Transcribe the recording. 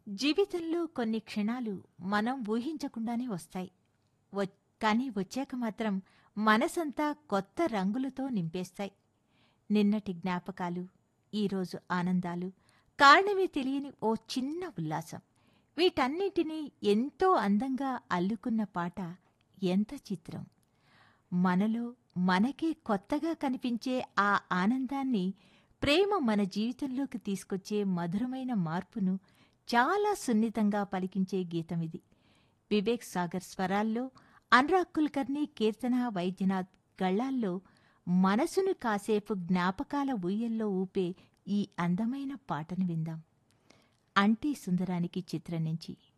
జీవితంలో కొన్ని క్షణాలు మనం ఊహించకుండానే వస్తాయి వ- కానీ వచ్చాక మాత్రం మనసంతా కొత్త రంగులతో నింపేస్తాయి నిన్నటి జ్ఞాపకాలు ఈరోజు ఆనందాలు కారణమే తెలియని ఓ చిన్న ఉల్లాసం వీటన్నిటినీ ఎంతో అందంగా అల్లుకున్న పాట ఎంత చిత్రం మనలో మనకే కొత్తగా కనిపించే ఆ ఆనందాన్ని ప్రేమ మన జీవితంలోకి తీసుకొచ్చే మధురమైన మార్పును చాలా సున్నితంగా పలికించే గీతమిది వివేక్ సాగర్ స్వరాల్లో అనురాగ్ కుల్కర్ని కీర్తన వైద్యనాథ్ గళ్ళాల్లో మనసును కాసేపు జ్ఞాపకాల ఊయల్లో ఊపే ఈ అందమైన పాటను విందాం అంటీ సుందరానికి చిత్రం నుంచి